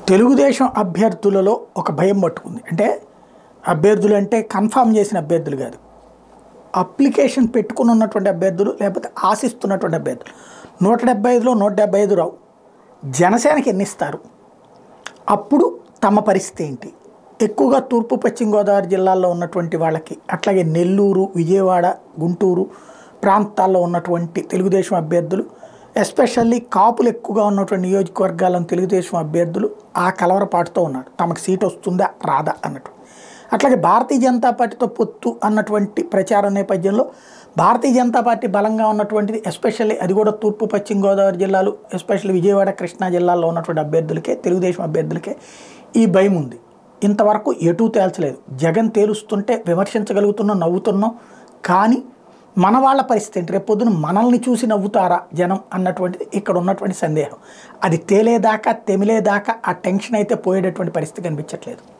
తెలుగుదేశం అభ్యర్థులలో ఒక భయం పట్టుకుంది అంటే అభ్యర్థులు అంటే కన్ఫామ్ చేసిన అభ్యర్థులు కాదు అప్లికేషన్ పెట్టుకుని ఉన్నటువంటి అభ్యర్థులు లేకపోతే ఆశిస్తున్నటువంటి అభ్యర్థులు నూట డెబ్బై ఐదులో నూట డెబ్బై ఐదు రావు జనసేనకి ఎన్ని ఇస్తారు అప్పుడు తమ పరిస్థితి ఏంటి ఎక్కువగా తూర్పు పశ్చిమ గోదావరి జిల్లాల్లో ఉన్నటువంటి వాళ్ళకి అట్లాగే నెల్లూరు విజయవాడ గుంటూరు ప్రాంతాల్లో ఉన్నటువంటి తెలుగుదేశం అభ్యర్థులు ఎస్పెషల్లీ కాపులు ఎక్కువగా ఉన్నటువంటి నియోజకవర్గాలను తెలుగుదేశం అభ్యర్థులు ఆ కలవరపాటుతో ఉన్నారు తమకు సీట్ వస్తుందా రాదా అన్నట్టు అట్లాగే భారతీయ జనతా పార్టీతో పొత్తు అన్నటువంటి ప్రచారం నేపథ్యంలో భారతీయ జనతా పార్టీ బలంగా ఉన్నటువంటిది ఎస్పెషల్లీ అది కూడా తూర్పు పశ్చిమ గోదావరి జిల్లాలు ఎస్పెషల్లీ విజయవాడ కృష్ణా జిల్లాల్లో ఉన్నటువంటి అభ్యర్థులకే తెలుగుదేశం అభ్యర్థులకే ఈ భయం ఉంది ఇంతవరకు ఎటూ తేల్చలేదు జగన్ తేలుస్తుంటే విమర్శించగలుగుతున్నాం నవ్వుతున్నాం కానీ మన వాళ్ళ పరిస్థితి ఏంటి రేపు పొద్దున మనల్ని చూసి నవ్వుతారా జనం అన్నటువంటిది ఇక్కడ ఉన్నటువంటి సందేహం అది తేలేదాకా తెమిలేదాకా ఆ టెన్షన్ అయితే పోయేటటువంటి పరిస్థితి కనిపించట్లేదు